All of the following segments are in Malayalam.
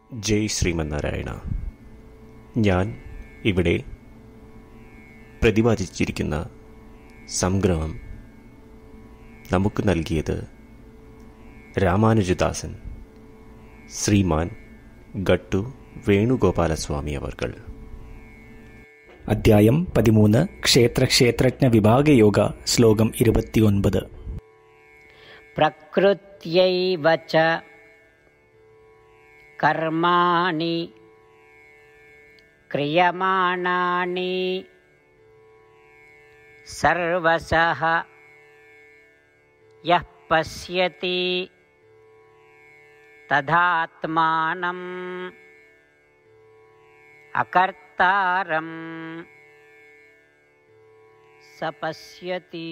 ജയ് ശ്രീമന്നാരായണ ഞാൻ ഇവിടെ പ്രതിപാദിച്ചിരിക്കുന്ന സംഗ്രഹം നമുക്ക് നൽകിയത് രാമാനുജദാസൻ ശ്രീമാൻ ഗട്ടു വേണുഗോപാലസ്വാമി അവർകൾ അധ്യായം പതിമൂന്ന് ക്ഷേത്ര ക്ഷേത്രജ്ഞ വിഭാഗയോഗ ശ്ലോകം ഇരുപത്തിയൊൻപത് प्रकृत्यैव च कर्माणि क्रियमाणानि सर्वशः यः पश्यति तदात्मानम् अकर्तारं स पश्यति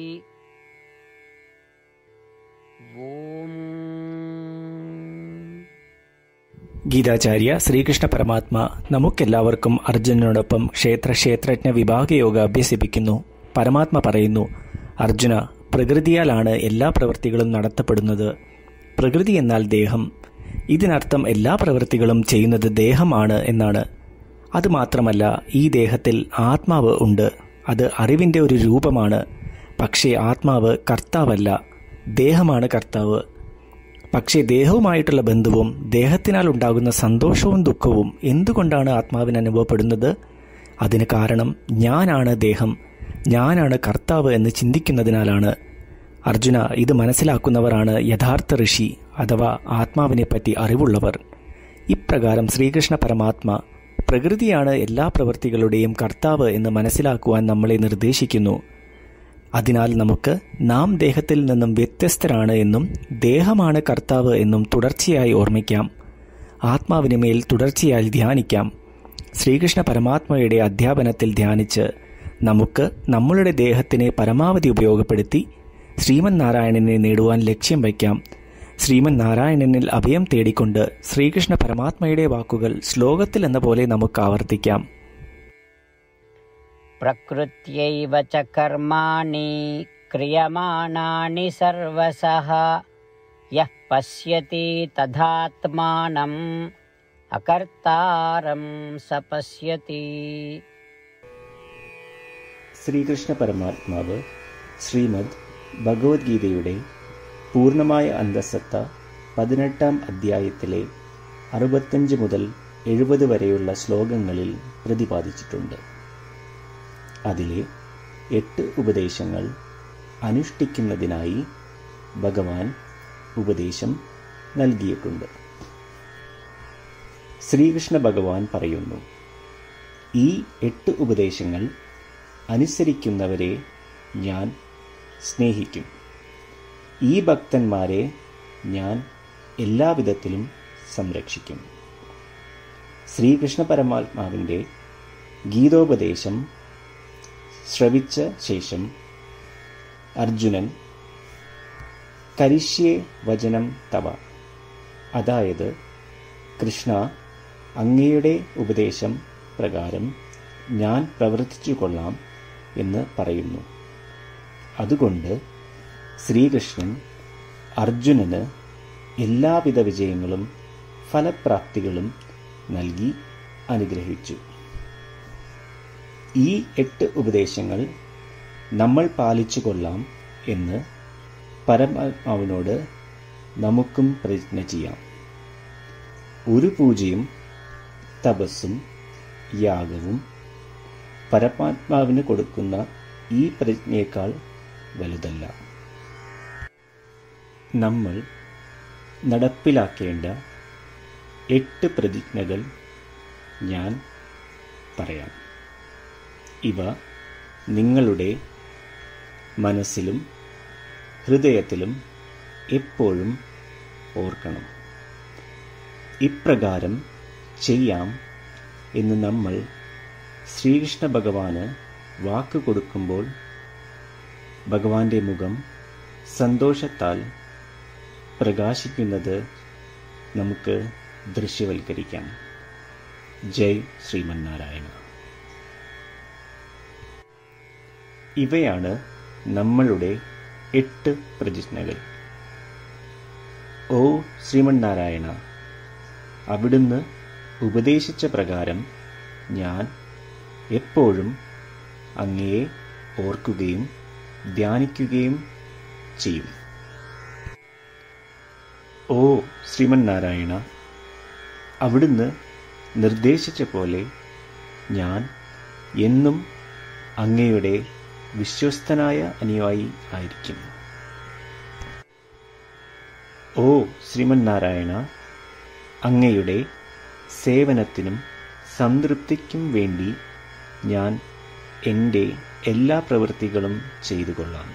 ഓം ഗീതാചാര്യ ശ്രീകൃഷ്ണ പരമാത്മ നമുക്കെല്ലാവർക്കും അർജുനനോടൊപ്പം ക്ഷേത്ര ക്ഷേത്രജ്ഞ വിഭാഗയോഗ അഭ്യസിപ്പിക്കുന്നു പരമാത്മ പറയുന്നു അർജുന പ്രകൃതിയാലാണ് എല്ലാ പ്രവൃത്തികളും നടത്തപ്പെടുന്നത് പ്രകൃതി എന്നാൽ ദേഹം ഇതിനർത്ഥം എല്ലാ പ്രവൃത്തികളും ചെയ്യുന്നത് ദേഹമാണ് എന്നാണ് അതുമാത്രമല്ല ഈ ദേഹത്തിൽ ആത്മാവ് ഉണ്ട് അത് അറിവിൻ്റെ ഒരു രൂപമാണ് പക്ഷേ ആത്മാവ് കർത്താവല്ല ദേഹമാണ് കർത്താവ് പക്ഷേ ദേഹവുമായിട്ടുള്ള ബന്ധവും ദേഹത്തിനാൽ ഉണ്ടാകുന്ന സന്തോഷവും ദുഃഖവും എന്തുകൊണ്ടാണ് ആത്മാവിന് അനുഭവപ്പെടുന്നത് അതിന് കാരണം ഞാനാണ് ദേഹം ഞാനാണ് കർത്താവ് എന്ന് ചിന്തിക്കുന്നതിനാലാണ് അർജുന ഇത് മനസ്സിലാക്കുന്നവരാണ് യഥാർത്ഥ ഋഷി അഥവാ ആത്മാവിനെപ്പറ്റി അറിവുള്ളവർ ഇപ്രകാരം ശ്രീകൃഷ്ണ പരമാത്മ പ്രകൃതിയാണ് എല്ലാ പ്രവൃത്തികളുടെയും കർത്താവ് എന്ന് മനസ്സിലാക്കുവാൻ നമ്മളെ നിർദ്ദേശിക്കുന്നു അതിനാൽ നമുക്ക് നാം ദേഹത്തിൽ നിന്നും വ്യത്യസ്തരാണ് എന്നും ദേഹമാണ് കർത്താവ് എന്നും തുടർച്ചയായി ഓർമ്മിക്കാം ആത്മാവിന് മേൽ തുടർച്ചയായി ധ്യാനിക്കാം ശ്രീകൃഷ്ണ പരമാത്മയുടെ അധ്യാപനത്തിൽ ധ്യാനിച്ച് നമുക്ക് നമ്മളുടെ ദേഹത്തിനെ പരമാവധി ഉപയോഗപ്പെടുത്തി ശ്രീമൻ നാരായണനെ നേടുവാൻ ലക്ഷ്യം വയ്ക്കാം ശ്രീമൻ നാരായണനിൽ അഭയം തേടിക്കൊണ്ട് ശ്രീകൃഷ്ണ പരമാത്മയുടെ വാക്കുകൾ ശ്ലോകത്തിൽ എന്ന പോലെ നമുക്ക് ആവർത്തിക്കാം प्रकृत्यैव च कर्माणि क्रियमाणानि सर्वशः यः पश्यति तदात्मानम् अकर्तारं स पश्यति ശ്രീകൃഷ്ണ പരമാത്മാവ് ശ്രീമദ് ഭഗവത്ഗീതയുടെ പൂർണ്ണമായ അന്തസത്ത പതിനെട്ടാം അധ്യായത്തിലെ അറുപത്തഞ്ച് മുതൽ എഴുപത് വരെയുള്ള ശ്ലോകങ്ങളിൽ പ്രതിപാദിച്ചിട്ടുണ്ട് അതിലെ എട്ട് ഉപദേശങ്ങൾ അനുഷ്ഠിക്കുന്നതിനായി ഭഗവാൻ ഉപദേശം നൽകിയിട്ടുണ്ട് ശ്രീകൃഷ്ണ ഭഗവാൻ പറയുന്നു ഈ എട്ട് ഉപദേശങ്ങൾ അനുസരിക്കുന്നവരെ ഞാൻ സ്നേഹിക്കും ഈ ഭക്തന്മാരെ ഞാൻ എല്ലാവിധത്തിലും സംരക്ഷിക്കും ശ്രീകൃഷ്ണ പരമാത്മാവിൻ്റെ ഗീതോപദേശം ശ്രവിച്ച ശേഷം അർജുനൻ കരിഷ്യേ വചനം തവ അതായത് കൃഷ്ണ അങ്ങയുടെ ഉപദേശം പ്രകാരം ഞാൻ പ്രവർത്തിച്ചു കൊള്ളാം എന്ന് പറയുന്നു അതുകൊണ്ട് ശ്രീകൃഷ്ണൻ അർജുനന് എല്ലാവിധ വിജയങ്ങളും ഫലപ്രാപ്തികളും നൽകി അനുഗ്രഹിച്ചു ഈ എട്ട് ഉപദേശങ്ങൾ നമ്മൾ പാലിച്ചു കൊള്ളാം എന്ന് പരമാത്മാവിനോട് നമുക്കും പ്രതിജ്ഞ ചെയ്യാം ഒരു പൂജയും തപസ്സും യാഗവും പരമാത്മാവിന് കൊടുക്കുന്ന ഈ പ്രതിജ്ഞയേക്കാൾ വലുതല്ല നമ്മൾ നടപ്പിലാക്കേണ്ട എട്ട് പ്രതിജ്ഞകൾ ഞാൻ പറയാം ഇവ നിങ്ങളുടെ മനസ്സിലും ഹൃദയത്തിലും എപ്പോഴും ഓർക്കണം ഇപ്രകാരം ചെയ്യാം എന്ന് നമ്മൾ ശ്രീകൃഷ്ണ ഭഗവാന് വാക്ക് കൊടുക്കുമ്പോൾ ഭഗവാന്റെ മുഖം സന്തോഷത്താൽ പ്രകാശിക്കുന്നത് നമുക്ക് ദൃശ്യവൽക്കരിക്കാം ജയ് ശ്രീമന്നാരായണ ഇവയാണ് നമ്മളുടെ എട്ട് പ്രതിജ്ഞകൾ ഓ ശ്രീമന്നാരായണ അവിടുന്ന് ഉപദേശിച്ച പ്രകാരം ഞാൻ എപ്പോഴും അങ്ങയെ ഓർക്കുകയും ധ്യാനിക്കുകയും ചെയ്യും ഓ ശ്രീമന്നാരായണ അവിടുന്ന് നിർദ്ദേശിച്ച പോലെ ഞാൻ എന്നും അങ്ങയുടെ വിശ്വസ്തനായ അനുയായി ആയിരിക്കും ഓ ശ്രീമന്നാരായണ അങ്ങയുടെ സേവനത്തിനും സംതൃപ്തിക്കും വേണ്ടി ഞാൻ എൻ്റെ എല്ലാ പ്രവൃത്തികളും ചെയ്തു കൊള്ളാം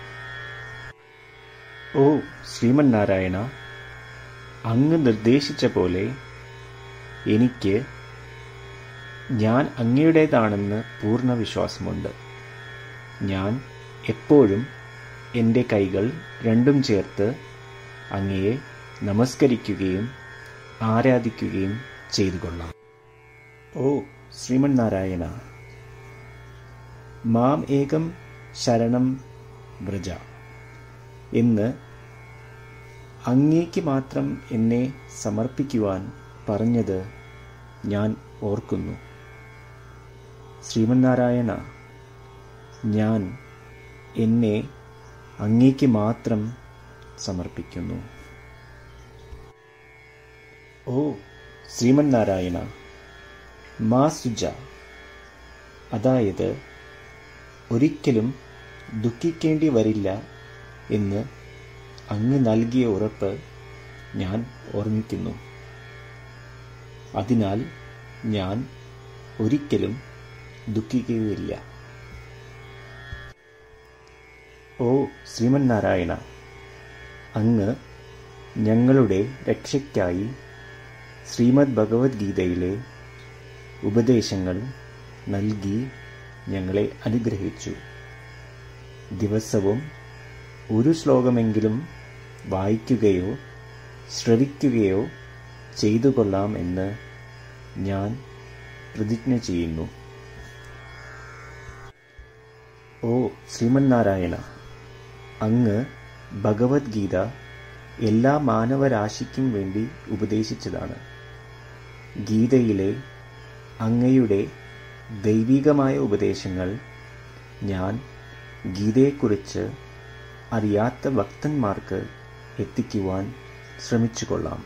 ഓ ശ്രീമന്നാരായണ അങ്ങ് നിർദ്ദേശിച്ച പോലെ എനിക്ക് ഞാൻ അങ്ങയുടേതാണെന്ന് പൂർണ്ണ വിശ്വാസമുണ്ട് ഞാൻ എപ്പോഴും എൻ്റെ കൈകൾ രണ്ടും ചേർത്ത് അങ്ങയെ നമസ്കരിക്കുകയും ആരാധിക്കുകയും ചെയ്തു കൊള്ളാം ഓ ശ്രീമന്നാരായണ മാം ഏകം ശരണം വ്രജ എന്ന് അങ്ങേക്ക് മാത്രം എന്നെ സമർപ്പിക്കുവാൻ പറഞ്ഞത് ഞാൻ ഓർക്കുന്നു ശ്രീമന്നാരായണ ഞാൻ എന്നെ അങ്ങേക്ക് മാത്രം സമർപ്പിക്കുന്നു ഓ ശ്രീമന്നാരായണ മാ സുജ അതായത് ഒരിക്കലും ദുഃഖിക്കേണ്ടി വരില്ല എന്ന് അങ്ങ് നൽകിയ ഉറപ്പ് ഞാൻ ഓർമ്മിക്കുന്നു അതിനാൽ ഞാൻ ഒരിക്കലും ദുഃഖിക്കുകയില്ല ഓ ശ്രീമന്നാരായണ അങ്ങ് ഞങ്ങളുടെ രക്ഷയ്ക്കായി ശ്രീമദ് ഭഗവത്ഗീതയിലെ ഉപദേശങ്ങൾ നൽകി ഞങ്ങളെ അനുഗ്രഹിച്ചു ദിവസവും ഒരു ശ്ലോകമെങ്കിലും വായിക്കുകയോ ശ്രവിക്കുകയോ ചെയ്തു കൊള്ളാം എന്ന് ഞാൻ പ്രതിജ്ഞ ചെയ്യുന്നു ഓ ശ്രീമന്നാരായണ അങ്ങ് ഭഗവത്ഗീത എല്ലാ മാനവരാശിക്കും വേണ്ടി ഉപദേശിച്ചതാണ് ഗീതയിലെ അങ്ങയുടെ ദൈവികമായ ഉപദേശങ്ങൾ ഞാൻ ഗീതയെക്കുറിച്ച് അറിയാത്ത ഭക്തന്മാർക്ക് എത്തിക്കുവാൻ ശ്രമിച്ചുകൊള്ളാം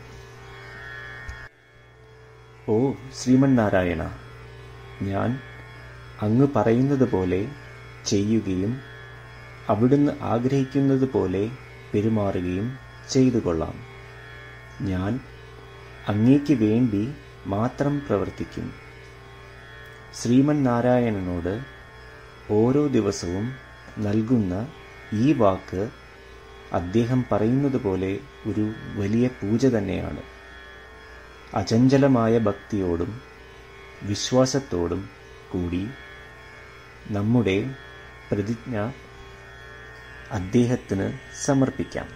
ഓ ശ്രീമന്നാരായണ ഞാൻ അങ്ങ് പറയുന്നത് പോലെ ചെയ്യുകയും അവിടുന്ന് ആഗ്രഹിക്കുന്നത് പോലെ പെരുമാറുകയും ചെയ്തു കൊള്ളാം ഞാൻ അങ്ങേക്ക് വേണ്ടി മാത്രം പ്രവർത്തിക്കും ശ്രീമന്നാരായണനോട് ഓരോ ദിവസവും നൽകുന്ന ഈ വാക്ക് അദ്ദേഹം പറയുന്നത് പോലെ ഒരു വലിയ പൂജ തന്നെയാണ് അചഞ്ചലമായ ഭക്തിയോടും വിശ്വാസത്തോടും കൂടി നമ്മുടെ പ്രതിജ്ഞ അദ്ദേഹത്തിന് സമർപ്പിക്കാം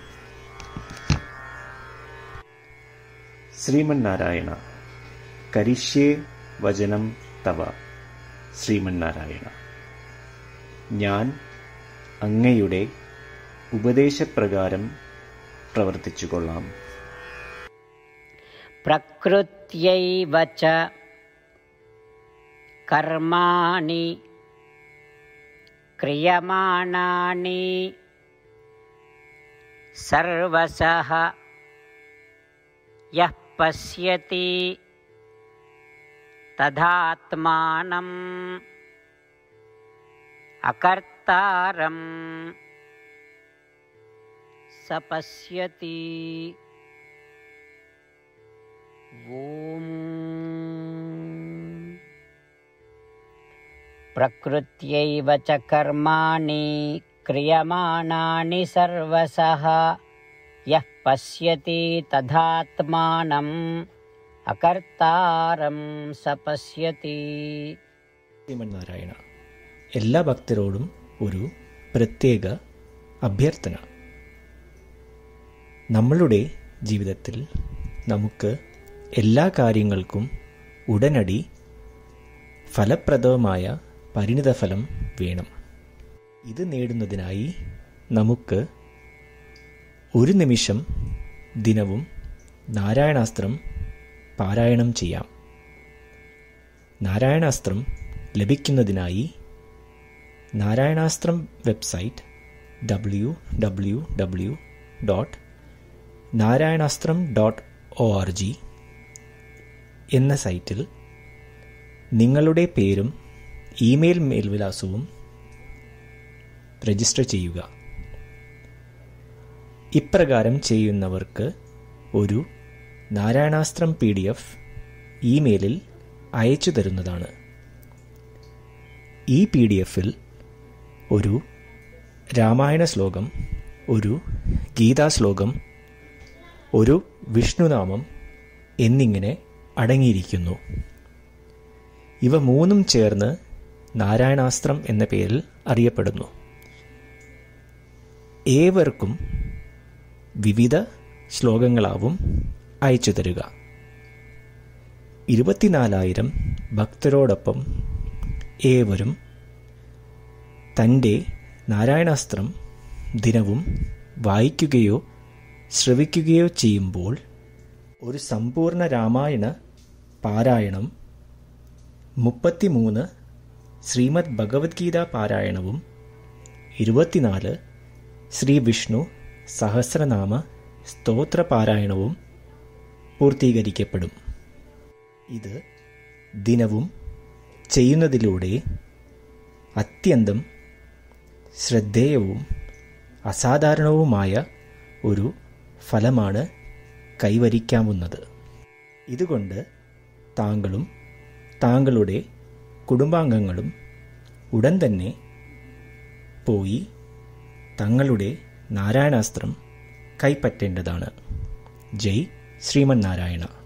ശ്രീമന്നാരായണ കരിഷ്യേ വചനം തവ ശ്രീമന്നാരായണ ഞാൻ അങ്ങയുടെ ഉപദേശപ്രകാരം പ്രവർത്തിച്ചുകൊള്ളാം प्रकृत्यैव च कर्माणि क्रियमाणानि सर्वशः यः पश्यति तदात्मानम् अकर्तारं स पश्यति ॐ प्रकृत्यैव च कर्माणि क्रियमाणानि सर्वशः यः पश्यति तदात्मानम् अकर्तारं स पश्यति ശ്രീമന്നാരായണ എല്ലാ ഭക്തരോടും ഒരു പ്രത്യേക അഭ്യർത്ഥന നമ്മളുടെ ജീവിതത്തിൽ നമുക്ക് എല്ലാ കാര്യങ്ങൾക്കും ഉടനടി ഫലപ്രദമായ പരിണിതഫലം വേണം ഇത് നേടുന്നതിനായി നമുക്ക് ഒരു നിമിഷം ദിനവും നാരായണാസ്ത്രം പാരായണം ചെയ്യാം നാരായണാസ്ത്രം ലഭിക്കുന്നതിനായി Narayanastram website W W W dot Narayanastram dot O R G എന്ന സൈറ്റിൽ നിങ്ങളുടെ പേരും ഇമെയിൽ മേൽവിലാസവും രജിസ്റ്റർ ചെയ്യുക ഇപ്രകാരം ചെയ്യുന്നവർക്ക് ഒരു നാരായണാസ്ത്രം പി ഡി എഫ് ഇമെയിലിൽ അയച്ചു തരുന്നതാണ് ഈ പി ഡി എഫിൽ ഒരു രാമായണ ശ്ലോകം ഒരു ഗീതാശ്ലോകം ഒരു വിഷ്ണുനാമം എന്നിങ്ങനെ അടങ്ങിയിരിക്കുന്നു ഇവ മൂന്നും ചേർന്ന് നാരായണാസ്ത്രം എന്ന പേരിൽ അറിയപ്പെടുന്നു ഏവർക്കും വിവിധ ശ്ലോകങ്ങളാവും അയച്ചു തരിക ഇരുപത്തിനാലായിരം ഭക്തരോടൊപ്പം ഏവരും തൻ്റെ നാരായണാസ്ത്രം ദിനവും വായിക്കുകയോ ശ്രവിക്കുകയോ ചെയ്യുമ്പോൾ ഒരു സമ്പൂർണ്ണ രാമായണ പാരായണം മുപ്പത്തിമൂന്ന് ശ്രീമദ് ഭഗവത്ഗീത പാരായണവും ഇരുപത്തിനാല് ശ്രീ വിഷ്ണു സഹസ്രനാമ സ്തോത്ര പാരായണവും പൂർത്തീകരിക്കപ്പെടും ഇത് ദിനവും ചെയ്യുന്നതിലൂടെ അത്യന്തം ശ്രദ്ധേയവും അസാധാരണവുമായ ഒരു ഫലമാണ് കൈവരിക്കാവുന്നത് ഇതുകൊണ്ട് താങ്കളും താങ്കളുടെ കുടുംബാംഗങ്ങളും ഉടൻ തന്നെ പോയി തങ്ങളുടെ നാരായണാസ്ത്രം കൈപ്പറ്റേണ്ടതാണ് ജയ് ശ്രീമന്നാരായണ